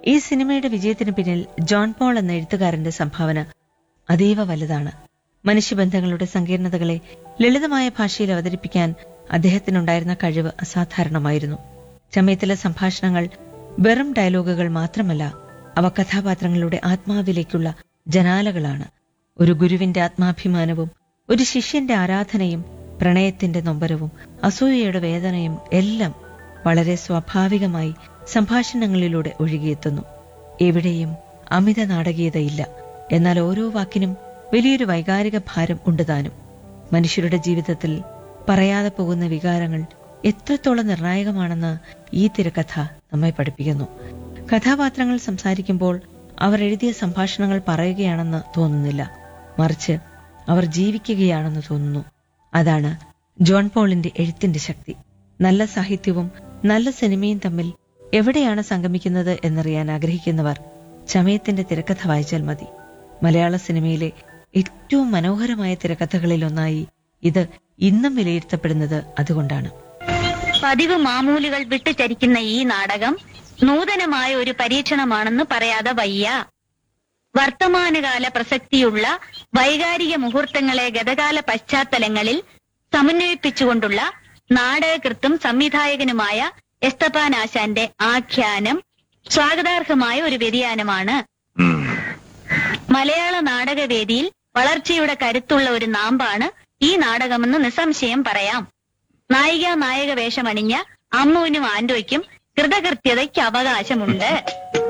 ഈ സിനിമയുടെ വിജയത്തിന് പിന്നിൽ ജോൺ പോൾ എന്ന എഴുത്തുകാരന്റെ സംഭാവന അതീവ വലുതാണ് മനുഷ്യബന്ധങ്ങളുടെ സങ്കീർണതകളെ ലളിതമായ ഭാഷയിൽ അവതരിപ്പിക്കാൻ അദ്ദേഹത്തിനുണ്ടായിരുന്ന കഴിവ് അസാധാരണമായിരുന്നു ചമയത്തിലെ സംഭാഷണങ്ങൾ വെറും ഡയലോഗുകൾ മാത്രമല്ല അവ കഥാപാത്രങ്ങളുടെ ആത്മാവിലേക്കുള്ള ജനാലകളാണ് ഒരു ഗുരുവിന്റെ ആത്മാഭിമാനവും ഒരു ശിഷ്യന്റെ ആരാധനയും പ്രണയത്തിന്റെ നൊമ്പരവും അസൂയയുടെ വേദനയും എല്ലാം വളരെ സ്വാഭാവികമായി സംഭാഷണങ്ങളിലൂടെ ഒഴുകിയെത്തുന്നു എവിടെയും അമിത നാടകീയതയില്ല എന്നാൽ ഓരോ വാക്കിനും വലിയൊരു വൈകാരിക ഭാരം ഉണ്ട് താനും മനുഷ്യരുടെ ജീവിതത്തിൽ പറയാതെ പോകുന്ന വികാരങ്ങൾ എത്രത്തോളം നിർണായകമാണെന്ന് ഈ തിരക്കഥ നമ്മെ പഠിപ്പിക്കുന്നു കഥാപാത്രങ്ങൾ സംസാരിക്കുമ്പോൾ അവർ എഴുതിയ സംഭാഷണങ്ങൾ പറയുകയാണെന്ന് തോന്നുന്നില്ല മറിച്ച് അവർ ജീവിക്കുകയാണെന്ന് തോന്നുന്നു അതാണ് ജോൺ പോളിന്റെ എഴുത്തിന്റെ ശക്തി നല്ല സാഹിത്യവും നല്ല സിനിമയും തമ്മിൽ എവിടെയാണ് സംഗമിക്കുന്നത് എന്നറിയാൻ ആഗ്രഹിക്കുന്നവർ ചമയത്തിന്റെ തിരക്കഥ വായിച്ചാൽ മതി മലയാള സിനിമയിലെ ഏറ്റവും മനോഹരമായ തിരക്കഥകളിലൊന്നായി ഇത് ഇന്നും വിലയിരുത്തപ്പെടുന്നത് അതുകൊണ്ടാണ് പതിവ് മാമൂലുകൾ വിട്ടുചരിക്കുന്ന ഈ നാടകം നൂതനമായ ഒരു പരീക്ഷണമാണെന്ന് പറയാതെ വയ്യ വർത്തമാനകാല പ്രസക്തിയുള്ള വൈകാരിക മുഹൂർത്തങ്ങളെ ഗതകാല പശ്ചാത്തലങ്ങളിൽ സമന്വയിപ്പിച്ചുകൊണ്ടുള്ള നാടകകൃത്തും സംവിധായകനുമായ എസ്തപ്പാൻ ആശാന്റെ ആഖ്യാനം സ്വാഗതാർഹമായ ഒരു വ്യതിയാനമാണ് മലയാള നാടകവേദിയിൽ വളർച്ചയുടെ കരുത്തുള്ള ഒരു നാമ്പാണ് ഈ നാടകമെന്ന് നിസ്സംശയം പറയാം നായിക നായക വേഷമണിഞ്ഞ അമ്മുവിനും ആന്റോയ്ക്കും കൃതകൃത്യതയ്ക്ക് അവകാശമുണ്ട്